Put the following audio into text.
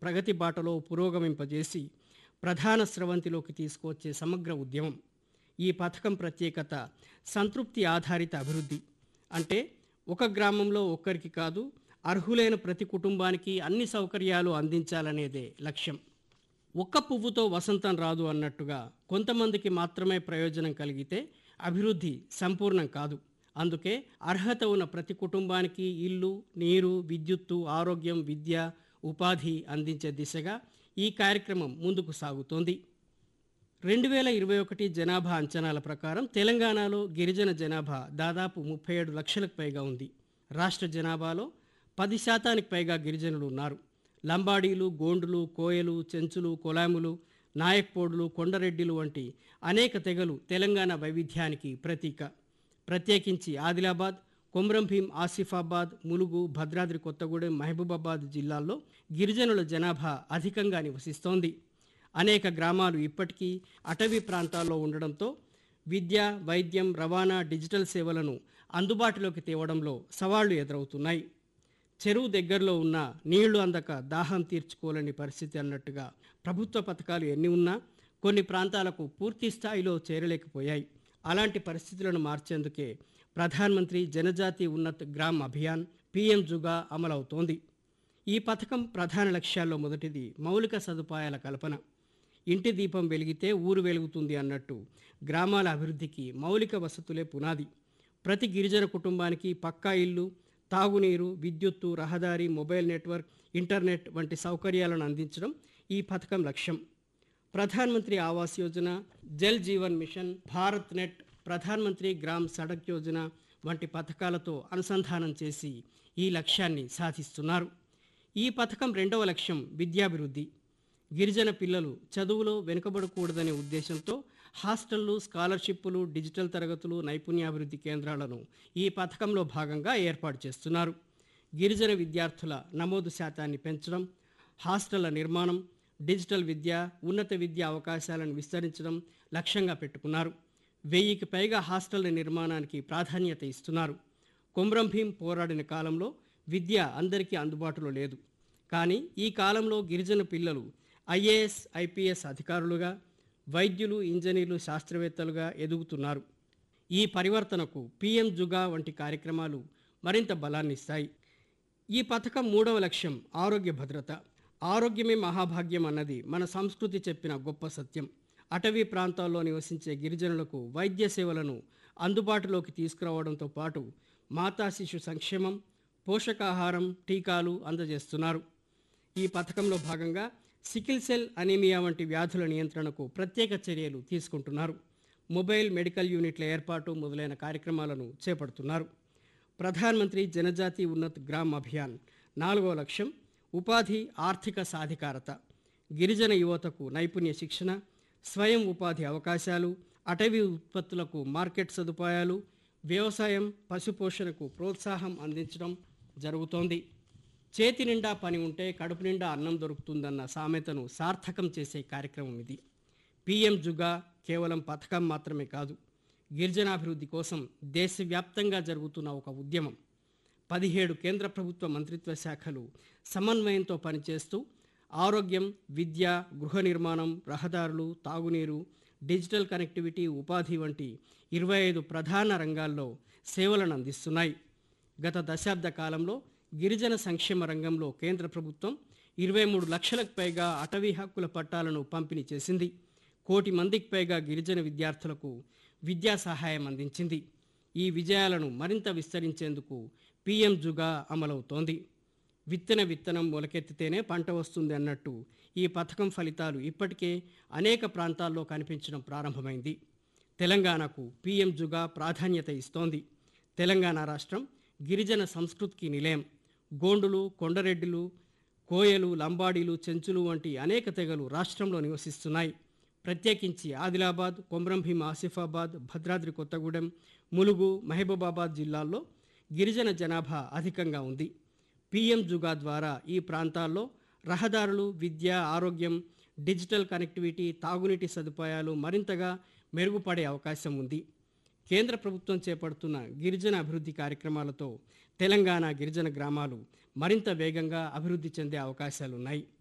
ప్రగతి బాటలో పురోగమింపజేసి ప్రధాన స్రవంతిలోకి తీసుకువచ్చే సమగ్ర ఉద్యమం ఈ పథకం ప్రత్యేకత సంతృప్తి ఆధారిత అభివృద్ధి అంటే ఒక గ్రామంలో ఒక్కరికి కాదు అర్హులైన ప్రతి కుటుంబానికి అన్ని సౌకర్యాలు అందించాలనేదే లక్ష్యం ఒక్క పువ్వుతో వసంతం రాదు అన్నట్టుగా కొంతమందికి మాత్రమే ప్రయోజనం కలిగితే అభివృద్ధి సంపూర్ణం కాదు అందుకే అర్హత ఉన్న ప్రతి కుటుంబానికి ఇల్లు నీరు విద్యుత్తు ఆరోగ్యం విద్య ఉపాధి అందించే దిశగా ఈ కార్యక్రమం ముందుకు సాగుతోంది రెండు వేల ఇరవై ఒకటి జనాభా అంచనాల ప్రకారం తెలంగాణలో గిరిజన జనాభా దాదాపు ముప్పై ఏడు లక్షలకు పైగా ఉంది రాష్ట్ర జనాభాలో పది శాతానికి పైగా గిరిజనులు ఉన్నారు లంబాడీలు గోండులు కోయలు చెంచులు కొలాములు నాయక్పోడులు కొండరెడ్డిలు వంటి అనేక తెగలు తెలంగాణ వైవిధ్యానికి ప్రతీక ప్రత్యేకించి ఆదిలాబాద్ కొమ్రంభీం ఆసిఫాబాద్ ములుగు భద్రాద్రి కొత్తగూడెం మహబూబాబాద్ జిల్లాల్లో గిరిజనుల జనాభా అధికంగా నివసిస్తోంది అనేక గ్రామాలు ఇప్పటికీ అటవీ ప్రాంతాల్లో ఉండడంతో విద్య వైద్యం రవాణా డిజిటల్ సేవలను అందుబాటులోకి తేవడంలో సవాళ్లు ఎదురవుతున్నాయి చెరువు దగ్గరలో ఉన్న నీళ్లు అందక దాహం తీర్చుకోలేని పరిస్థితి అన్నట్టుగా ప్రభుత్వ పథకాలు ఎన్ని ఉన్నా కొన్ని ప్రాంతాలకు పూర్తి స్థాయిలో చేరలేకపోయాయి అలాంటి పరిస్థితులను మార్చేందుకే ప్రధానమంత్రి జనజాతి ఉన్నత్ గ్రామ్ అభియాన్ పీఎం జుగా అమలవుతోంది ఈ పథకం ప్రధాన లక్ష్యాల్లో మొదటిది మౌలిక సదుపాయాల కల్పన ఇంటి దీపం వెలిగితే ఊరు వెలుగుతుంది అన్నట్టు గ్రామాల అభివృద్ధికి మౌలిక వసతులే పునాది ప్రతి గిరిజన కుటుంబానికి పక్కా ఇల్లు తాగునీరు విద్యుత్తు రహదారి మొబైల్ నెట్వర్క్ ఇంటర్నెట్ వంటి సౌకర్యాలను అందించడం ఈ పథకం లక్ష్యం ప్రధానమంత్రి ఆవాస్ యోజన జల్ జీవన్ మిషన్ భారత్ నెట్ ప్రధానమంత్రి గ్రామ్ సడక్ యోజన వంటి పథకాలతో అనుసంధానం చేసి ఈ లక్ష్యాన్ని సాధిస్తున్నారు ఈ పథకం రెండవ లక్ష్యం విద్యాభివృద్ధి గిరిజన పిల్లలు చదువులో వెనుకబడకూడదనే ఉద్దేశంతో హాస్టళ్లు స్కాలర్షిప్పులు డిజిటల్ తరగతులు నైపుణ్యాభివృద్ధి కేంద్రాలను ఈ పథకంలో భాగంగా ఏర్పాటు చేస్తున్నారు గిరిజన విద్యార్థుల నమోదు శాతాన్ని పెంచడం హాస్టళ్ల నిర్మాణం డిజిటల్ విద్య ఉన్నత విద్యా అవకాశాలను విస్తరించడం లక్ష్యంగా పెట్టుకున్నారు వెయ్యికి పైగా హాస్టళ్ల నిర్మాణానికి ప్రాధాన్యత ఇస్తున్నారు కొమ్రం భీం పోరాడిన కాలంలో విద్య అందరికీ అందుబాటులో లేదు కానీ ఈ కాలంలో గిరిజన పిల్లలు ఐఏఎస్ ఐపీఎస్ అధికారులుగా వైద్యులు ఇంజనీర్లు శాస్త్రవేత్తలుగా ఎదుగుతున్నారు ఈ పరివర్తనకు పీఎం జుగా వంటి కార్యక్రమాలు మరింత బలాన్నిస్తాయి ఈ పథకం మూడవ లక్ష్యం ఆరోగ్య భద్రత ఆరోగ్యమే మహాభాగ్యం అన్నది మన సంస్కృతి చెప్పిన గొప్ప సత్యం అటవీ ప్రాంతాల్లో నివసించే గిరిజనులకు వైద్య సేవలను అందుబాటులోకి తీసుకురావడంతో పాటు మాతా శిశు సంక్షేమం పోషకాహారం టీకాలు అందజేస్తున్నారు ఈ పథకంలో భాగంగా సికిల్ సెల్ అనీమియా వంటి వ్యాధుల నియంత్రణకు ప్రత్యేక చర్యలు తీసుకుంటున్నారు మొబైల్ మెడికల్ యూనిట్ల ఏర్పాటు మొదలైన కార్యక్రమాలను చేపడుతున్నారు ప్రధానమంత్రి జనజాతి ఉన్నత్ గ్రామ్ అభియాన్ నాలుగో లక్ష్యం ఉపాధి ఆర్థిక సాధికారత గిరిజన యువతకు నైపుణ్య శిక్షణ స్వయం ఉపాధి అవకాశాలు అటవీ ఉత్పత్తులకు మార్కెట్ సదుపాయాలు వ్యవసాయం పశుపోషణకు ప్రోత్సాహం అందించడం జరుగుతోంది చేతి నిండా పని ఉంటే కడుపు నిండా అన్నం దొరుకుతుందన్న సామెతను సార్థకం చేసే కార్యక్రమం ఇది పీఎం జుగా కేవలం పథకం మాత్రమే కాదు గిరిజనాభివృద్ధి కోసం దేశవ్యాప్తంగా జరుగుతున్న ఒక ఉద్యమం పదిహేడు కేంద్ర ప్రభుత్వ మంత్రిత్వ శాఖలు సమన్వయంతో పనిచేస్తూ ఆరోగ్యం విద్య గృహ నిర్మాణం రహదారులు తాగునీరు డిజిటల్ కనెక్టివిటీ ఉపాధి వంటి ఇరవై ఐదు ప్రధాన రంగాల్లో సేవలను అందిస్తున్నాయి గత దశాబ్ద కాలంలో గిరిజన సంక్షేమ రంగంలో కేంద్ర ప్రభుత్వం ఇరవై మూడు లక్షలకు పైగా అటవీ హక్కుల పట్టాలను పంపిణీ చేసింది కోటి మందికి పైగా గిరిజన విద్యార్థులకు విద్యా సహాయం అందించింది ఈ విజయాలను మరింత విస్తరించేందుకు పీఎం జుగా అమలవుతోంది విత్తన విత్తనం మొలకెత్తితేనే పంట వస్తుంది అన్నట్టు ఈ పథకం ఫలితాలు ఇప్పటికే అనేక ప్రాంతాల్లో కనిపించడం ప్రారంభమైంది తెలంగాణకు పీఎం జుగా ప్రాధాన్యత ఇస్తోంది తెలంగాణ రాష్ట్రం గిరిజన సంస్కృతికి నిలయం గోండులు కొండరెడ్డిలు కోయలు లంబాడీలు చెంచులు వంటి అనేక తెగలు రాష్ట్రంలో నివసిస్తున్నాయి ప్రత్యేకించి ఆదిలాబాద్ కొమ్రంభీం ఆసిఫాబాద్ భద్రాద్రి కొత్తగూడెం ములుగు మహబూబాబాద్ జిల్లాల్లో గిరిజన జనాభా అధికంగా ఉంది పీఎం జుగా ద్వారా ఈ ప్రాంతాల్లో రహదారులు విద్య ఆరోగ్యం డిజిటల్ కనెక్టివిటీ తాగునీటి సదుపాయాలు మరింతగా మెరుగుపడే అవకాశం ఉంది కేంద్ర ప్రభుత్వం చేపడుతున్న గిరిజన అభివృద్ధి కార్యక్రమాలతో తెలంగాణ గిరిజన గ్రామాలు మరింత వేగంగా అభివృద్ధి చెందే అవకాశాలున్నాయి